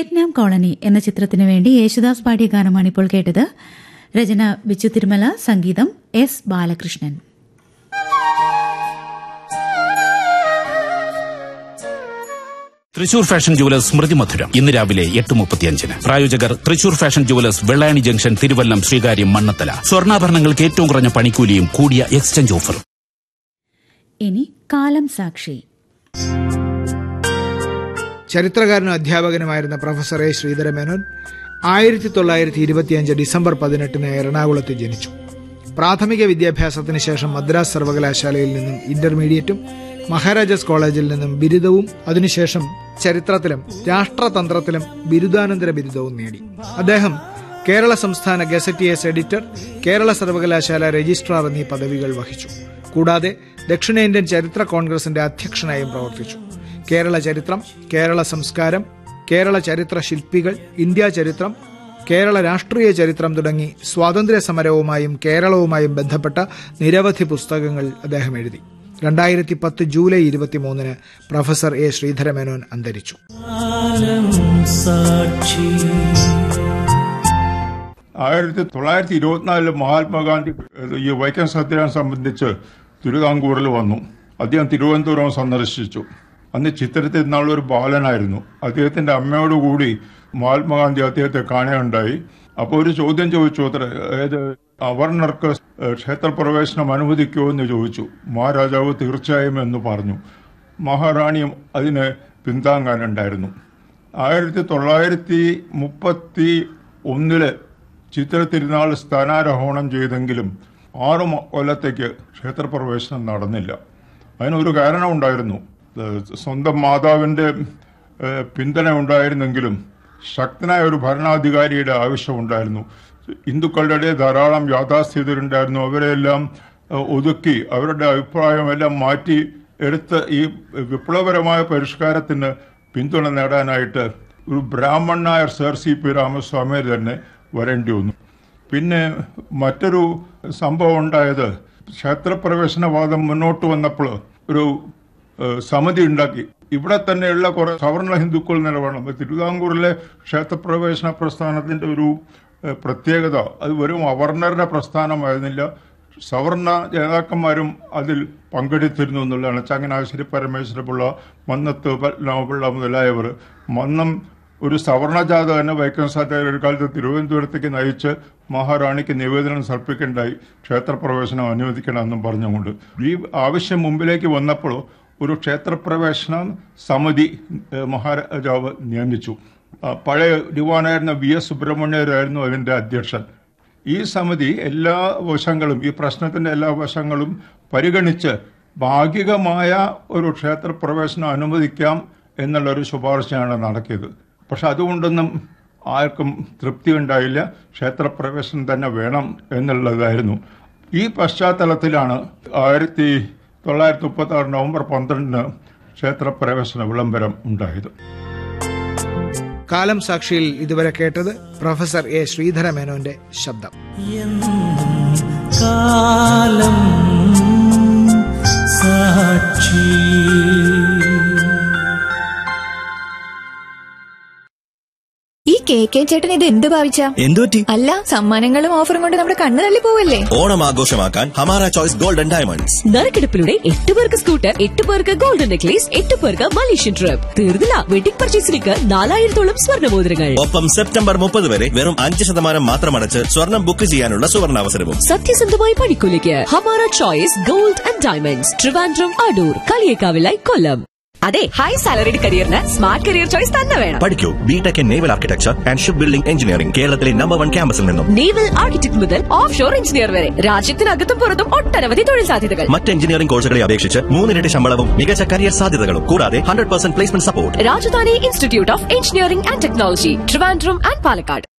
Vietnam colony എന്ന ചിത്രത്തിനു വേണ്ടി യേശുദാസ് പാടിയ ഗാനമാണ് ഇപ്പോൾ കേട്ടത് രചന ബിച്ചു തിരുമല സംഗീതം S Balakrishnan Thrissur fashion jewellers Smrithi Madhuram ഇന്ന് രാവിലെ എട്ട് മുപ്പത്തിയഞ്ചിന് പ്രായോജകർ Thrissur fashion jewellers Vellayani junction Thiruvallam Sreekaryam Mannanthala സ്വർണ്ണാഭരണങ്ങൾക്ക് ഏറ്റവും കുറഞ്ഞ പണിക്കൂലിയും കൂടിയ എക്സ്ചേഞ്ച് ഓഫറും ഇനി കാലം സാക്ഷി ചരിത്രകാരനും അധ്യാപകനുമായിരുന്ന പ്രൊഫസർ എ ശ്രീധരമേനോൻ ആയിരത്തി തൊള്ളായിരത്തി ഇരുപത്തിയഞ്ച് ഡിസംബർ പതിനെട്ടിന് എറണാകുളത്ത് ജനിച്ചു പ്രാഥമിക വിദ്യാഭ്യാസത്തിന് ശേഷം മദ്രാസ് സർവകലാശാലയിൽ നിന്നും ഇന്റർമീഡിയറ്റും മഹാരാജാസ് കോളേജിൽ നിന്നും ബിരുദവും അതിനുശേഷം ചരിത്രത്തിലും രാഷ്ട്രതന്ത്രത്തിലും ബിരുദാനന്തര ബിരുദവും നേടി അദ്ദേഹം കേരള സംസ്ഥാന ഗസറ്റിയേഴ്സ് എഡിറ്റർ കേരള സർവകലാശാല രജിസ്ട്രാർ എന്നീ പദവികൾ വഹിച്ചു കൂടാതെ ദക്ഷിണേന്ത്യൻ ചരിത്ര കോൺഗ്രസിന്റെ അധ്യക്ഷനായും പ്രവർത്തിച്ചു കേരള ചരിത്രം കേരള സംസ്കാരം കേരള ചരിത്ര ശില്പികൾ ഇന്ത്യ ചരിത്രം കേരള രാഷ്ട്രീയ ചരിത്രം തുടങ്ങി സ്വാതന്ത്ര്യ സമരവുമായും കേരളവുമായും ബന്ധപ്പെട്ട നിരവധി പുസ്തകങ്ങൾ അദ്ദേഹം എഴുതി രണ്ടായിരത്തി പത്ത് ജൂലൈ ഇരുപത്തിമൂന്നിന് പ്രൊഫസർ എ ശ്രീധരമേനോൻ അന്തരിച്ചു ആയിരത്തി തൊള്ളായിരത്തി ഇരുപത്തിനാലില് മഹാത്മാഗാന്ധി ഈ വൈക്കം സത്യാഗ്രഹം സംബന്ധിച്ച് തിരുവിതാംകൂറിൽ വന്നു അദ്ദേഹം തിരുവനന്തപുരം സന്ദർശിച്ചു അന്ന് ചിത്രത്തിൽ നിന്നുള്ളൊരു ബാലനായിരുന്നു അദ്ദേഹത്തിന്റെ അമ്മയോടുകൂടി മഹാത്മാഗാന്ധി അദ്ദേഹത്തെ കാണുകയുണ്ടായി അപ്പോൾ ഒരു ചോദ്യം ചോദിച്ചു അത്ര അതായത് അവർണർക്ക് ക്ഷേത്രപ്രവേശനം അനുവദിക്കുമോ എന്ന് ചോദിച്ചു മഹാരാജാവ് തീർച്ചയായും എന്ന് പറഞ്ഞു മഹാറാണിയും അതിന് പിന്താങ്ങാനുണ്ടായിരുന്നു ആയിരത്തി തൊള്ളായിരത്തി മുപ്പത്തി ഒന്നില് ചിത്ര തിരുനാൾ സ്ഥാനാരോഹണം ചെയ്തെങ്കിലും ആറു കൊല്ലത്തേക്ക് ക്ഷേത്രപ്രവേശനം നടന്നില്ല അതിനൊരു കാരണമുണ്ടായിരുന്നു സ്വന്തം മാതാവിന്റെ പിന്തുണ ഉണ്ടായിരുന്നെങ്കിലും ശക്തനായ ഒരു ഭരണാധികാരിയുടെ ആവശ്യമുണ്ടായിരുന്നു ഹിന്ദുക്കളുടെ ധാരാളം യാഥാസ്ഥിതരുണ്ടായിരുന്നു അവരെല്ലാം ഒതുക്കി അവരുടെ അഭിപ്രായമെല്ലാം മാറ്റി എടുത്ത് ഈ വിപ്ലവപരമായ പരിഷ്കാരത്തിന് പിന്തുണ നേടാനായിട്ട് ഒരു ബ്രാഹ്മണനായ സർ സി പി രാമസ്വാമി തന്നെ വരേണ്ടി വന്നു പിന്നെ മറ്റൊരു സംഭവം ഉണ്ടായത് ക്ഷേത്രപ്രവേശനവാദം മുന്നോട്ട് വന്നപ്പോൾ ഒരു സമിതി ഉണ്ടാക്കി ഇവിടെ തന്നെയുള്ള കുറെ സവർണ ഹിന്ദുക്കൾ നിലവേണം തിരുവിതാംകൂറിലെ ക്ഷേത്രപ്രവേശന പ്രസ്ഥാനത്തിന്റെ ഒരു പ്രത്യേകത അത് വെറും അവർണരുടെ പ്രസ്ഥാനമായിരുന്നില്ല സവർണ നേതാക്കന്മാരും അതിൽ പങ്കെടുത്തിരുന്നു എന്നുള്ളതാണ് ചങ്ങനാശ്ശേരി പരമേശ്വരപിള്ള മന്നത്ത് പത്മപിള്ള മുതലായവർ മന്നം ഒരു സവർണജാത തന്നെ വൈക്കം സാധ്യത ഒരു കാലത്ത് തിരുവനന്തപുരത്തേക്ക് നയിച്ച് മഹാറാണിക്ക് നിവേദനം സമർപ്പിക്കേണ്ടായി ക്ഷേത്രപ്രവേശനം അനുവദിക്കണമെന്നും പറഞ്ഞുകൊണ്ട് ഈ ആവശ്യം മുമ്പിലേക്ക് വന്നപ്പോൾ ഒരു ക്ഷേത്രപ്രവേശന സമിതി മഹാരാജാവ് നിയമിച്ചു പഴയ ദിവാനായിരുന്ന വി എസ് സുബ്രഹ്മണ്യരായിരുന്നു അതിന്റെ അധ്യക്ഷൻ ഈ സമിതി എല്ലാ വശങ്ങളും ഈ പ്രശ്നത്തിന്റെ എല്ലാ വശങ്ങളും പരിഗണിച്ച് ഭാഗികമായ ഒരു ക്ഷേത്രപ്രവേശനം അനുവദിക്കാം എന്നുള്ള ഒരു ശുപാർശയാണ് നടത്തിയത് പക്ഷെ അതുകൊണ്ടൊന്നും ആർക്കും തൃപ്തി ഉണ്ടായില്ല ക്ഷേത്രപ്രവേശനം തന്നെ വേണം എന്നുള്ളതായിരുന്നു ഈ പശ്ചാത്തലത്തിലാണ് ആയിരത്തി തൊള്ളായിരത്തി മുപ്പത്തി ആറ് നവംബർ പന്ത്രണ്ടിന് ക്ഷേത്രപ്രവേശന വിളംബരം ഉണ്ടായത് കാലം സാക്ഷിയിൽ ഇതുവരെ കേട്ടത് പ്രൊഫസർ എ ശ്രീധര മേനോന്റെ ശബ്ദം കാലം സാക്ഷി ഈ കെ കെ ചേട്ടൻ ഇത് എന്ത് ഭാവിച്ച എന്തുപറ്റി അല്ല സമ്മാനങ്ങളും ഓഫറും കൊണ്ട് നമ്മുടെ കണ്ണ് തള്ളി പോവല്ലേ ഓണം ആഘോഷമാക്കാൻ ഹമാര ചോയ്സ് ഗോൾഡൻ ഡയമണ്ട്സ് നറുക്കെടുപ്പിലൂടെ എട്ട് പേർക്ക് സ്കൂട്ടർ എട്ട് പേർക്ക് ഗോൾഡൻ നെക്ലേസ് എട്ട് പേർക്ക് മലേഷ്യൻ ട്രിപ്പ് തീർന്നില്ല വെഡിംഗ് പർച്ചേസിലേക്ക് നാലായിരത്തോളം സ്വർണ്ണമോതിരങ്ങൾ ഒപ്പം സെപ്റ്റംബർ മുപ്പത് വരെ വെറും അഞ്ച് ശതമാനം മാത്രമടച്ച് സ്വർണം ബുക്ക് ചെയ്യാനുള്ള സുവർണാവസരവും സത്യസന്ധമായ പണിക്കൂലിക്ക് Hamara choice gold and diamonds Trivandrum Adoor കളിയേക്കാവിലായി കൊല്ലം അതെ ഹൈ സാലറിഡ് കരിയറിന് സ്മാർട്ട് കരിയർ ചോയ്സ് തന്നെ വേണം പഠിക്കൂ B Tech in naval architecture and ship building engineering കേരളത്തിലെ നമ്പർ വൺ ക്യാമ്പസിൽ നിന്നും നേവൽ ആർക്കിടെക്ട് മുതൽ ഓഫ് ഷോർ എഞ്ചിനീയർ വരെ രാജ്യത്തിനകത്തും പുറത്തും ഒട്ടനവധി തൊഴിൽ സാധ്യതകൾ മറ്റ് എഞ്ചിനീയറിംഗ് കോഴ്സുകളെ അപേക്ഷിച്ച് മൂന്നിരട്ടി ശമ്പളവും മികച്ച കരിയർ സാധ്യതകളും കൂടാതെ hundred percent placement support Rajadhani institute of engineering and technology Trivandrum and Palakkad